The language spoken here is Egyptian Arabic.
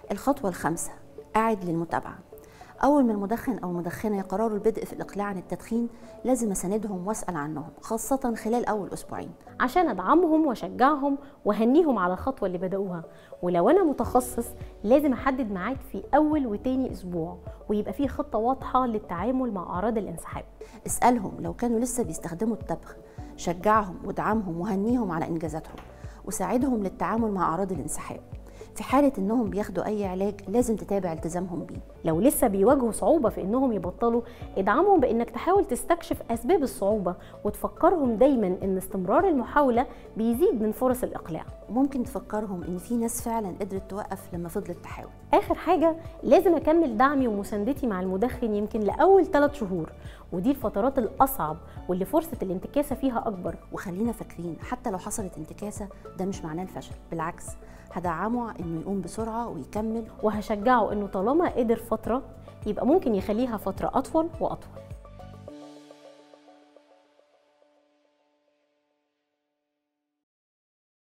الخطوة الخامسة أعد للمتابعة أول ما المدخن أو المدخنة يقرروا البدء في الإقلاع عن التدخين لازم أساندهم وأسأل عنهم خاصة خلال أول أسبوعين عشان ادعمهم واشجعهم واهنيهم على الخطوه اللي بداوها ولو انا متخصص لازم احدد ميعاد في اول وتاني اسبوع ويبقى فيه خطه واضحه للتعامل مع اعراض الانسحاب اسألهم لو كانوا لسه بيستخدموا التبغ شجعهم وادعمهم وهنيهم على إنجازاتهم وساعدهم للتعامل مع أعراض الانسحاب في حالة إنهم بياخدوا أي علاج لازم تتابع التزامهم بيه لو لسه بيواجهوا صعوبة في إنهم يبطلوا ادعمهم بإنك تحاول تستكشف أسباب الصعوبة وتفكرهم دايما إن استمرار المحاولة بيزيد من فرص الإقلاع وممكن تفكرهم إن في ناس فعلا قدرت توقف لما فضلت تحاول آخر حاجة لازم أكمل دعمي ومساندتي مع المدخن يمكن لأول ثلاث شهور ودي الفترات الأصعب واللي فرصة الانتكاسة فيها أكبر وخلينا فاكرين حتى لو حصلت انتكاسة ده مش معناه الفشل بالعكس هدعمه إنه يقوم بسرعة ويكمل وهشجعه إنه طالما قدر فترة يبقى ممكن يخليها فترة أطول وأطول